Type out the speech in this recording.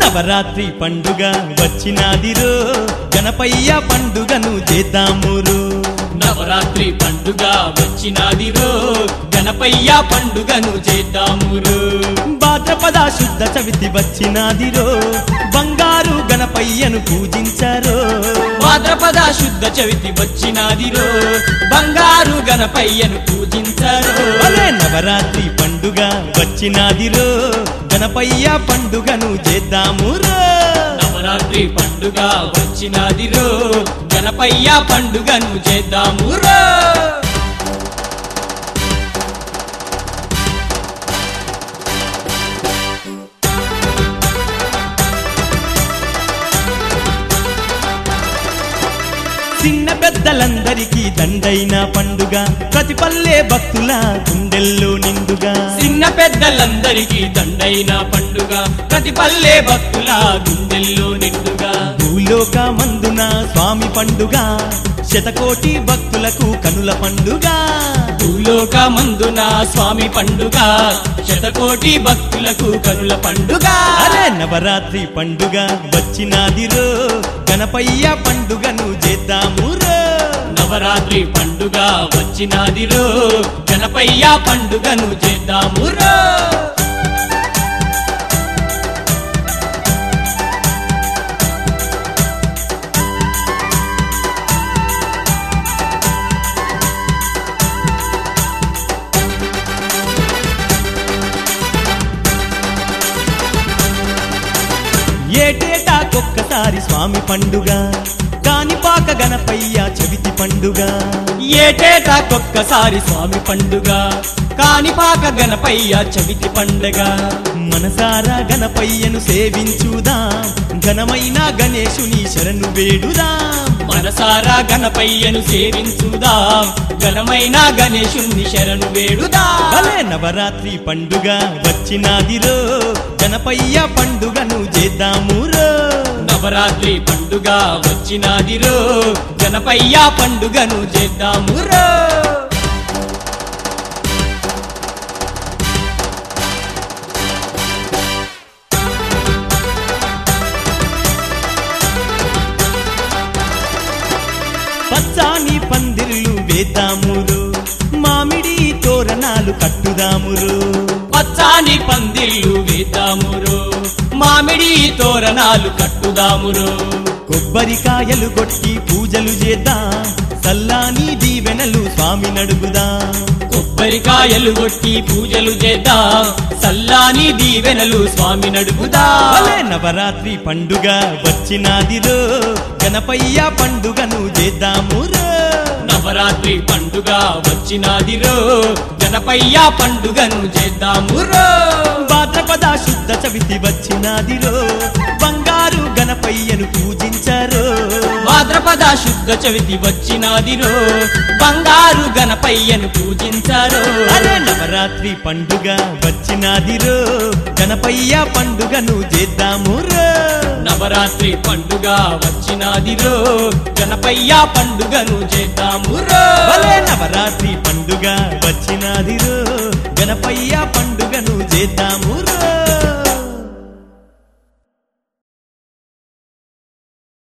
నవరాత్రి పండుగ వచ్చినాదిరో గణపయ్య పండుగను చేద్దామురు నవరాత్రి పండుగ వచ్చినాదిరో గణపయ్య పండుగను చేద్దామురు భాద్రపద శుద్ధ చవితి వచ్చినాదిరో బంగారు గణపయ్యను పూజించారో భాద్రపద శుద్ధ చవితి వచ్చినాదిరో బంగారు గణపయ్యను పూజించరు అలే నవరాత్రి పండుగ వచ్చినాదిరో గణపయ్య పండుగను చేద్దామురో నవరాత్రి పండుగ వచ్చినాదిరో గణపయ్య పండుగను చేద్దామురో చిన్న పెద్దలందరికీ దండైన పండుగ ప్రతి పల్లె భక్తుల గుండెల్లో నిండుగా చిన్న పెద్దలందరికీ దండైన పండుగ ప్రతి పల్లె భక్తుల గుండెల్లో నిండుగా భూలోక మందున స్వామి పండుగ శతకోటి భక్తులకు కనుల పండుగ భూలోక మందున స్వామి పండుగ శతకోటి భక్తులకు కనుల పండుగ అరే నవరాత్రి పండుగ వచ్చినాదిరో గణపయ్య పండుగను చేద్దామురో నవరాత్రి పండుగ వచ్చినాదిరో గణపయ్య పండుగను చేద్దామురో ఏటేటాకొక్కసారి స్వామి పండుగ కానిపాక గణపయ్య చవితి పండుగ ఏటేటాకొక్కసారి స్వామి పండుగ కానిపాక గణపయ్య చవితి పండుగ మనసారా గణపయ్యను సేవించుదా ఘనమైన గణేశుని శరణు వేడుదా మనసారా గణపయ్యను సేవించుదాం ఘనమైన గణేశుణ్ణి శరణు వేడుదా భలే నవరాత్రి పండుగ వచ్చినాదిరో గణపయ్య పండుగను చేద్దామురో నవరాత్రి పండుగ వచ్చినాదిరో గణపయ్య పండుగను చేద్దామురో పచ్చాని పందిర్లు వేద్దామురు మామిడి తోరణాలు కట్టుదామురు పచ్చాని పందిళ్ళు వేద్దామురో మామిడి తోరణాలు కట్టుదామురో కొబ్బరికాయలు కొట్టి పూజలు చేద్దాం సల్లాని దీవెనలు స్వామి నడుగుదాం కొబ్బరికాయలు కొట్టి పూజలు చేద్దాం సల్లాని దీవెనలు స్వామి నడుపుదా భలే నవరాత్రి పండుగ వచ్చినాదిరో గణపయ్య పండుగను చేద్దామురో నవరాత్రి పండుగ వచ్చినాదిరో గణపయ్య పండుగను చేద్దామురో భాద్రపద శుద్ధ చవితి వచ్చినాదిరో బంగారు గణపయ్యను పూజించారో భాద్రపద శుద్ధ చవితి వచ్చినాదిరో బంగారు గణపయ్యను పూజించారు అరే నవరాత్రి పండుగ వచ్చినాదిరో గణపయ్య పండుగను చేద్దామురో నవరాత్రి పండుగ వచ్చినాదిరో గణపయ్య పండుగను చేద్దామురో భలే నవరాత్రి పండుగ వచ్చినాదిరో గణపయ్య పండుగను చేద్దామురో